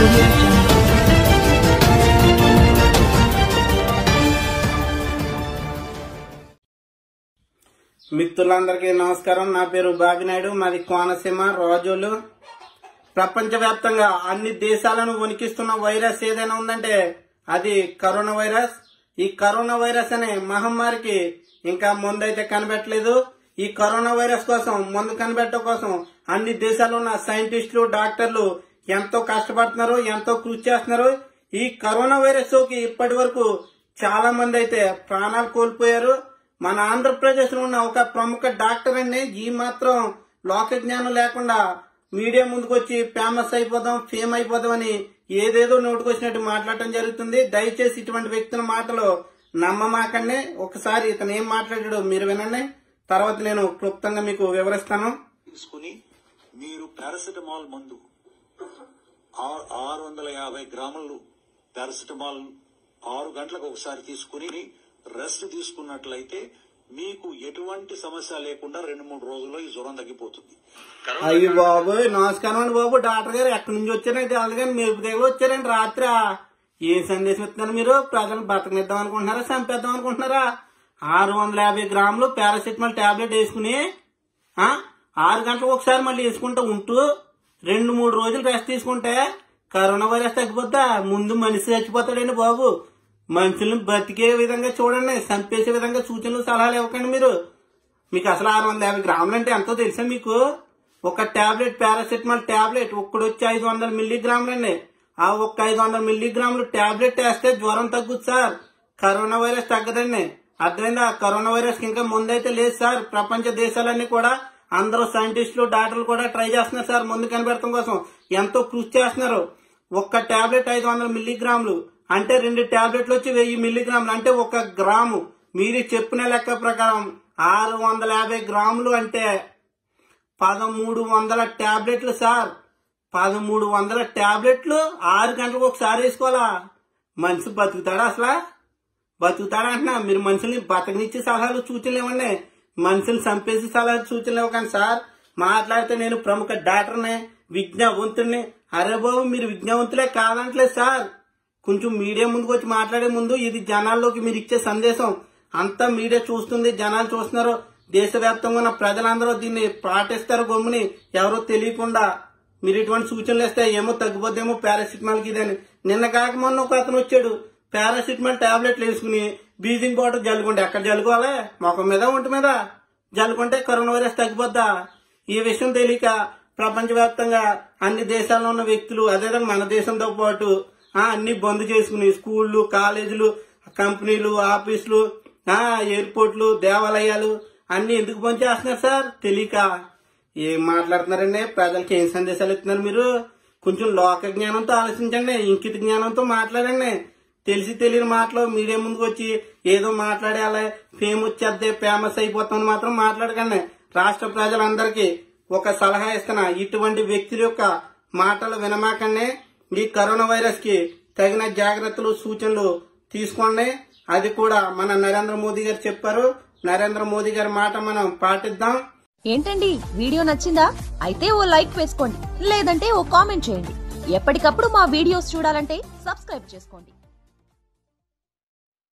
audio jungle. మిత్రులందరికీ నమస్కారం నా పేరు బాబినాయుడు మాది కోనసీమ రోజులు ప్రపంచవ్యాప్తంగా అన్ని దేశాలను వణికిస్తున్న వైరస్ ఏదైనా ఉందంటే అది కరోనా వైరస్ ఈ కరోనా వైరస్ అనే మహమ్మారికి ఇంకా ముందైతే కనిపెట్టలేదు ఈ కరోనా వైరస్ కోసం మందు కనిపెట్టడం కోసం అన్ని దేశాల్లో ఉన్న సైంటిస్టులు డాక్టర్లు ఎంతో కష్టపడుతున్నారు ఎంతో కృషి చేస్తున్నారు ఈ కరోనా వైరస్ సోకి ఇప్పటి వరకు చాలా మంది అయితే ప్రాణాలు కోల్పోయారు మన ఆంధ్రప్రదేశ్ లో ఉన్న ఒక ప్రముఖ డాక్టర్ అండి ఈ మాత్రం లోక జ్ఞానం లేకుండా మీడియా ముందుకు వచ్చి ఫేమస్ అయిపోదాం ఫేమ్ అయిపోదాం అని ఏదేదో నోటుకొచ్చినట్టు మాట్లాడటం జరుగుతుంది దయచేసి ఇటువంటి వ్యక్తుల మాటలు నమ్మమాకండి ఒకసారి ఇతను ఏం మాట్లాడాడో మీరు వినండి తర్వాత నేను క్లుప్తంగా మీకు వివరిస్తాను తీసుకుని మీరు పారాసిటమాల్ మందు ఆ- ఆరు వందల యాభై గ్రాములు పారాసిటమాల్ ఆరు గంటలకు ఒకసారి తీసుకుని రెస్ట్ తీసుకున్నట్లయితే మీకు ఎటువంటి సమస్య లేకుండా రెండు మూడు రోజుల్లో ఈ జ్వరం తగ్గిపోతుంది అయ్యి బాబు నమస్కారం అండి బాబు డాక్టర్ గారు ఎక్కడి నుంచి వచ్చారంటే తెలదు కానీ మీరు దగ్గర వచ్చారండి రాత్రి ఏం సందేశం ఇస్తున్నారు మీరు ప్రజలు బతకనిద్దాం అనుకుంటున్నారా చంపేద్దాం అనుకుంటున్నారా ఆరు వందల యాభై గ్రాములు పారాసిటమాల్ టాబ్లెట్ వేసుకుని ఆ, ఆరు గంటలకు ఒకసారి మళ్ళీ వేసుకుంటూ ఉంటూ రెండు మూడు రోజులు రెస్ట్ తీసుకుంటే కరోనా వైరస్ తగ్గిపోద్దా ముందు మనిషి చచ్చిపోతాడండి బాబు మనుషుల్ని బతికే విధంగా చూడండి చంపేసే విధంగా సూచనలు సలహాలు ఇవ్వకండి మీరు మీకు అసలు ఆరు వందల యాభై గ్రాములు అంటే ఎంతో తెలుసా మీకు ఒక టాబ్లెట్ పారాసిటమాల్ టాబ్లెట్ ఒక్కడు వచ్చి ఐదు వందల మిల్లీగ్రాములు అండి ఆ ఒక్క ఐదు వందల మిల్లీగ్రాములు టాబ్లెట్ వేస్తే జ్వరం తగ్గుద్ది సార్ కరోనా వైరస్ తగ్గదండి అర్థమైందా కరోనా వైరస్ కి ఇంకా ముందైతే లేదు సార్ ప్రపంచ దేశాలన్నీ కూడా అందరూ సైంటిస్టులు డాక్టర్లు కూడా ట్రై చేస్తున్నారు సార్ ముందు కనిపెడతాం కోసం ఎంతో కృషి చేస్తున్నారు ఒక్క టాబ్లెట్ ఐదు వందల మిల్లీగ్రాములు అంటే రెండు టాబ్లెట్లు వచ్చి వెయ్యి మిల్లీగ్రాములు అంటే ఒక గ్రాము మీరు చెప్పిన లెక్క ప్రకారం ఆరు వందల యాభై గ్రాములు అంటే పదమూడు వందల టాబ్లెట్లు సార్ పదమూడు వందల టాబ్లెట్లు ఆరు గంటలకు ఒకసారి వేసుకోవాలా మనిషి బతుకుతాడా అసలు బతుకుతాడా అంటున్నా మీరు మనుషుల్ని బతకనిచ్చి సలహాలు సూచనలు ఇవ్వండి మనుషుల్ని చంపేసి సలహాలు సూచనలు ఇవ్వకండి సార్ మాట్లాడితే నేను ప్రముఖ డాక్టర్ని విజ్ఞావంతుడిని అరే బాబు మీరు విజ్ఞావంతులే కాదంటలేదు సార్ కొంచెం మీడియా ముందుకు వచ్చి మాట్లాడే ముందు ఇది జనాల్లోకి మీరు ఇచ్చే సందేశం అంతా మీడియా చూస్తుంది జనాలు చూస్తున్నారు దేశవ్యాప్తంగా ఉన్న ప్రజలందరూ దీన్ని పాటిస్తారు గమ్ముని ఎవరో తెలియకుండా మీరు ఇటువంటి సూచనలు ఇస్తే ఏమో తగ్గిపోద్దేమో పారాసిటమాల్ కి ఇదని నిన్న కాక మొన్న ఒక అతను వచ్చాడు పారాసిటమాల్ టాబ్లెట్లు వేసుకుని బ్లీచింగ్ పౌడర్ జల్లుకుంటే ఎక్కడ జల్లుకోవాలి ముఖం మీద ఒంటి మీద జల్లుకుంటే కరోనా వైరస్ తగ్గిపోద్దా ఈ విషయం తెలియక ప్రపంచవ్యాప్తంగా అన్ని దేశాల్లో ఉన్న వ్యక్తులు అదేవిధంగా మన దేశంతో పాటు ఆ, అన్ని బంద్ చేసుకుని స్కూళ్ళు కాలేజీలు కంపెనీలు ఆఫీసులు ఆ, ఎయిర్పోర్ట్లు దేవాలయాలు అన్ని ఎందుకు బంద్ చేస్తున్నారు సార్ తెలియక ఏం మాట్లాడుతున్నారండి ప్రజలకి ఏం సందేశాలు ఇస్తున్నారు మీరు కొంచెం లోక జ్ఞానంతో ఆలోచించండి ఇంకిత జ్ఞానంతో మాట్లాడండి తెలిసి తెలియని మాటలు మీడియా ముందుకు వచ్చి ఏదో మాట్లాడాలి ఫేమ్ వచ్చేద్దే ఫేమస్ అయిపోతామని మాత్రం మాట్లాడకండి రాష్ట్ర ప్రజలందరికీ ఒక సలహా ఇస్తున్నా ఇటువంటి వ్యక్తుల యొక్క మాటలు వినమాకండి ఈ కరోనా వైరస్ కి తగిన జాగ్రత్తలు సూచనలు తీసుకోండి అది కూడా మన నరేంద్ర మోదీ గారు చెప్పారు నరేంద్ర మోదీ గారి మాట మనం పాటిద్దాం ఏంటండి వీడియో నచ్చిందా అయితే ఓ లైక్ వేసుకోండి లేదంటే ఓ కామెంట్ చేయండి ఎప్పటికప్పుడు మా వీడియోస్ చూడాలంటే సబ్స్క్రైబ్ చేసుకోండి